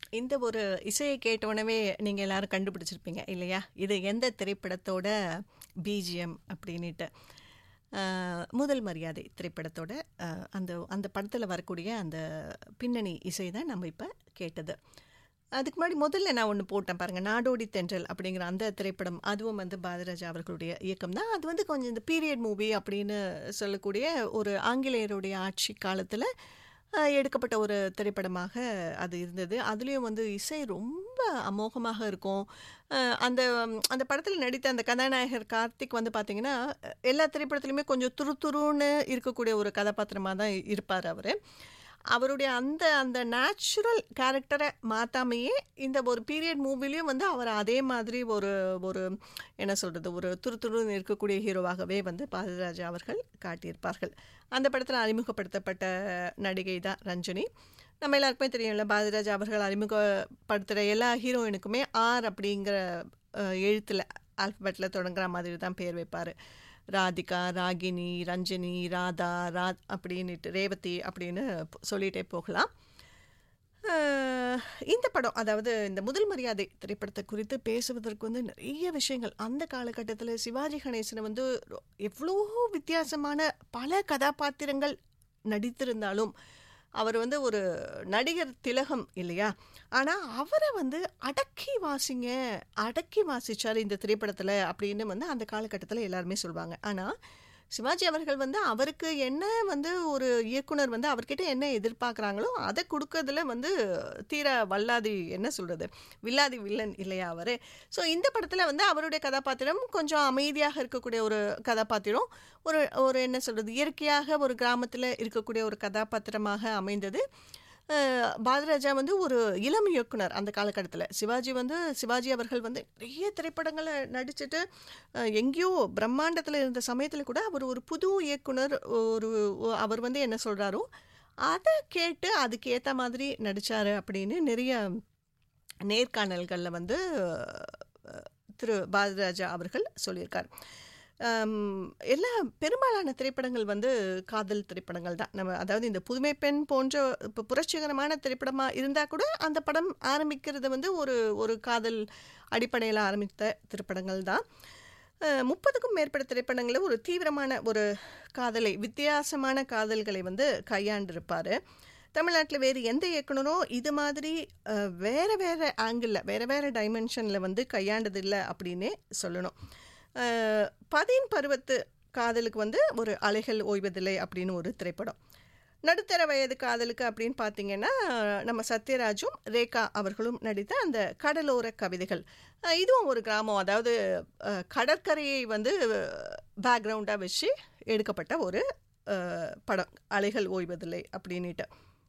இந்த ஒரு இசையை கேட்டவுடனே நீங்கள் எல்லாரும் கண்டுபிடிச்சிருப்பீங்க இல்லையா இது எந்த திரைப்படத்தோட பிஜிஎம் அப்படின்ட்டு அஹ், முதல் மரியாதை திரைப்படத்தோட அஹ், அந்த அந்த படத்தில் வரக்கூடிய அந்த பின்னணி இசை தான் நம்ம இப்போ கேட்டது அதுக்கு முன்னாடி முதல்ல நான் ஒன்று போட்டேன் பாருங்கள் நாடோடி தென்றல் அப்படிங்கிற அந்த திரைப்படம் அதுவும் வந்து பாரதிராஜா அவர்களுடைய இயக்கம் தான் அது வந்து கொஞ்சம் இந்த பீரியட் மூவி அப்படின்னு சொல்லக்கூடிய ஒரு ஆங்கிலேயருடைய ஆட்சி காலத்தில் அஹ், எடுக்கப்பட்ட ஒரு திரைப்படமாக அது இருந்தது அதுலேயும் வந்து இசை ரொம்ப அமோகமாக இருக்கும் அஹ், அந்த ம், அந்த படத்தில் நடித்த அந்த கதாநாயகர் கார்த்திக் வந்து பார்த்திங்கன்னா எல்லா திரைப்படத்துலையுமே கொஞ்சம் துரு துருன்னு இருக்கக்கூடிய ஒரு கதாபாத்திரமாக தான் இருப்பார் அவர் அவருடைய அந்த அந்த நேச்சுரல் கேரக்டரை மாற்றாமையே இந்த ஒரு பீரியட் மூவிலையும் வந்து அவர் அதே மாதிரி ஒரு ஒரு என்ன சொல்கிறது ஒரு துரு துருன்னு இருக்கக்கூடிய ஹீரோவாகவே வந்து பாரதிராஜா அவர்கள் காட்டியிருப்பார்கள் அந்த படத்தில் அறிமுகப்படுத்தப்பட்ட நடிகை தான் ரஞ்சனி நம்ம எல்லாருக்குமே தெரியும்ல பாரதிராஜா அவர்கள் அறிமுகப்படுத்துகிற எல்லா ஹீரோயினுக்குமே ஆர் அப்படிங்கிற எழுத்தில் ஆல்ஃபபெட்டில் தொடங்குற மாதிரி தான் பேர் வைப்பார் ராதிகா ராகினி ரஞ்சனி ராதா ரா அப்படின்னுட்டு ரேவதி அப்படின்னு ப- சொல்லிட்டே போகலாம் அஹ், இந்த படம் அதாவது இந்த முதல் மரியாதை திரைப்படத்தை குறித்து பேசுவதற்கு வந்து நிறைய விஷயங்கள் அந்த காலகட்டத்தில் சிவாஜி கணேசனை வந்து ரொ- எவ்வளோ வித்தியாசமான பல கதாபாத்திரங்கள் நடித்திருந்தாலும் அவர் வந்து ஒரு நடிகர் திலகம் இல்லையா ஆனால் அவரை வந்து அடக்கி வாசிங்க அடக்கி வாசிச்சார் இந்த திரைப்படத்தில் அப்படின்னு வந்து அந்த காலகட்டத்தில் எல்லாருமே சொல்லுவாங்க ஆனால் சிவாஜி அவர்கள் வந்து அவருக்கு என்ன வந்து ஒரு இயக்குனர் வந்து அவர்கிட்ட என்ன எதிர்பார்க்குறாங்களோ அதை கொடுக்கறதுல வந்து தீர வல்லாதி என்ன சொல்கிறது வில்லாதி வில்லன் இல்லையா அவர் ஸோ இந்த படத்தில் வந்து அவருடைய கதாபாத்திரம் கொஞ்சம் அமைதியாக இருக்கக்கூடிய ஒரு கதாபாத்திரம் ஒரு ஒரு என்ன சொல்கிறது இயற்கையாக ஒரு கிராமத்தில் இருக்கக்கூடிய ஒரு கதாபாத்திரமாக அமைந்தது அஹ், பாரதிராஜா வந்து ஒரு இளம் இயக்குனர் அந்த காலகட்டத்தில் சிவாஜி வந்து சிவாஜி அவர்கள் வந்து நிறைய திரைப்படங்களை நடிச்சுட்டு அஹ், எங்கேயோ பிரம்மாண்டத்தில் இருந்த சமயத்தில் கூட அவர் ஒரு புது இயக்குனர் ஒரு அவர் வந்து என்ன சொல்கிறாரோ அதை கேட்டு அதுக்கு ஏற்ற மாதிரி நடித்தார் அப்படின்னு நிறைய நேர்காணல்களில் வந்து அஹ், திரு பாரதிராஜா அவர்கள் சொல்லியிருக்கார் ஆம், எல்லா பெரும்பாலான திரைப்படங்கள் வந்து காதல் திரைப்படங்கள் தான் நம்ம அதாவது இந்த புதுமை பெண் போன்ற இப்போ புரட்சிகரமான திரைப்படமாக இருந்தால் கூட அந்த படம் ஆரம்பிக்கிறது வந்து ஒரு ஒரு காதல் அடிப்படையில் ஆரம்பித்த திரைப்படங்கள் தான் அஹ், முப்பதுக்கும் மேற்பட்ட திரைப்படங்களில் ஒரு தீவிரமான ஒரு காதலை வித்தியாசமான காதல்களை வந்து கையாண்டிருப்பார் தமிழ்நாட்டில் வேறு எந்த இயக்குனரும் இது மாதிரி அஹ், வேற வேற ஆங்கிளில் வேற வேற டைமென்ஷனில் வந்து கையாண்டதில்லை அப்படின்னே சொல்லணும் அஹ், பதின் பருவத்து காதலுக்கு வந்து ஒரு அலைகள் ஓய்வதில்லை அப்படின்னு ஒரு திரைப்படம் நடுத்தர வயது காதலுக்கு அப்படின்னு பார்த்தீங்கன்னா நம்ம சத்யராஜும் ரேகா அவர்களும் நடித்த அந்த கடலோர கவிதைகள் அஹ், இதுவும் ஒரு கிராமம் அதாவது அஹ், கடற்கரையை வந்து பேக்ரவுண்டாக வச்சு எடுக்கப்பட்ட ஒரு அஹ், படம் அலைகள் ஓய்வதில்லை அப்படின்னுட்டு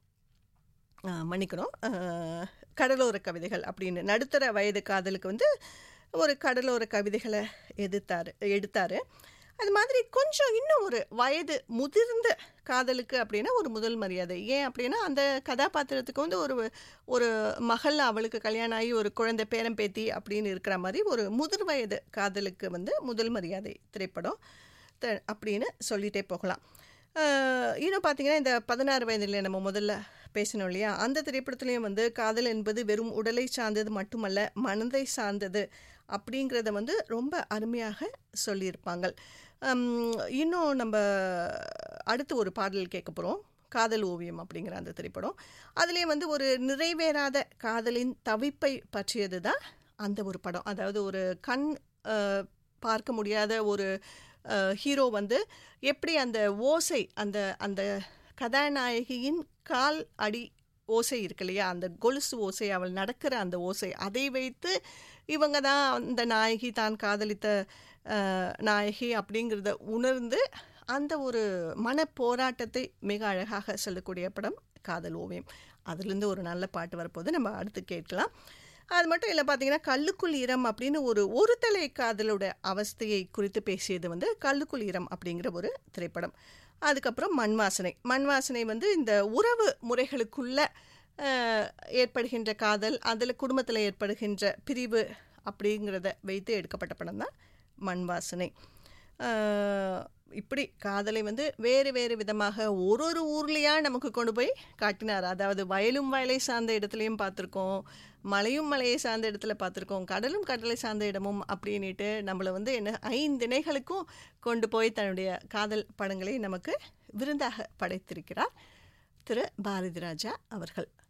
அஹ், மன்னிக்கணும் அஹ், கடலோர கவிதைகள் அப்படின்னு நடுத்தர வயது காதலுக்கு வந்து ஒரு கடலோர கவிதைகளை எதிர்த்தாரு எடுத்தார் அது மாதிரி கொஞ்சம் இன்னும் ஒரு வயது முதிர்ந்த காதலுக்கு அப்படின்னா ஒரு முதல் மரியாதை ஏன் அப்படின்னா அந்த கதாபாத்திரத்துக்கு வந்து ஒரு ஒரு மகள் அவளுக்கு கல்யாணம் ஆகி ஒரு குழந்தை பேரம்பேத்தி அப்படின்னு இருக்கிற மாதிரி ஒரு முதிர் வயது காதலுக்கு வந்து முதல் மரியாதை திரைப்படம் த- அப்படின்னு சொல்லிட்டே போகலாம் அஹ் இன்னும் பார்த்தீங்கன்னா இந்த பதினாறு வயதில் நம்ம முதல்ல பேசணும் இல்லையா அந்த திரைப்படத்துலேயும் வந்து காதல் என்பது வெறும் உடலை சார்ந்தது மட்டுமல்ல மனதை சார்ந்தது அப்படிங்கிறத வந்து ரொம்ப அருமையாக சொல்லியிருப்பாங்க ஹம், இன்னும் நம்ம அடுத்து ஒரு பாடல் கேட்க போகிறோம் காதல் ஓவியம் அப்படிங்கிற அந்த திரைப்படம் அதுலேயே வந்து ஒரு நிறைவேறாத காதலின் தவிப்பை பற்றியது தான் அந்த ஒரு படம் அதாவது ஒரு கண் அஹ், பார்க்க முடியாத ஒரு ஹீரோ வந்து எப்படி அந்த ஓசை அந்த அந்த கதாநாயகியின் கால் அடி ஓசை இருக்கு இல்லையா அந்த கொலுசு ஓசை அவள் நடக்கிற அந்த ஓசை அதை வைத்து இவங்க தான் அந்த நாயகி தான் காதலித்த அஹ், நாயகி அப்படிங்கிறத உணர்ந்து அந்த ஒரு மன போராட்டத்தை மிக அழகாக சொல்லக்கூடிய படம் காதல் ஓவியம் அதுலேருந்து ஒரு நல்ல பாட்டு வரப்போது நம்ம அடுத்து கேட்கலாம் அது மட்டும் இல்லை பார்த்தீங்கன்னா கல்லுக்குள் ஈரம் அப்படின்னு ஒரு ஒரு தலை காதலோட அவஸ்தையை குறித்து பேசியது வந்து கல்லுக்குள் ஈரம் அப்படிங்கிற ஒரு திரைப்படம் அதுக்கப்புறம் மண் வாசனை மண் வாசனை வந்து இந்த உறவு முறைகளுக்குள்ள அஹ், ஏற்படுகின்ற காதல் அதில் குடும்பத்தில் ஏற்படுகின்ற பிரிவு அப்படிங்கிறத வைத்து எடுக்கப்பட்ட படம் தான் மண் வாசனை ஆஹ், இப்படி காதலை வந்து வேறு வேறு விதமாக ஒரு ஒரு ஊர்லேயா நமக்கு கொண்டு போய் காட்டினார் அதாவது வயலும் வயலை சார்ந்த இடத்துலையும் பார்த்துருக்கோம் மலையும் மலையை சார்ந்த இடத்துல பார்த்துருக்கோம் கடலும் கடலை சார்ந்த இடமும் அப்படின்னுட்டு நம்மளை வந்து என்ன ஐந்திணைகளுக்கும் கொண்டு போய் தன்னுடைய காதல் படங்களை நமக்கு விருந்தாக படைத்திருக்கிறார் திரு பாரதி ராஜா அவர்கள்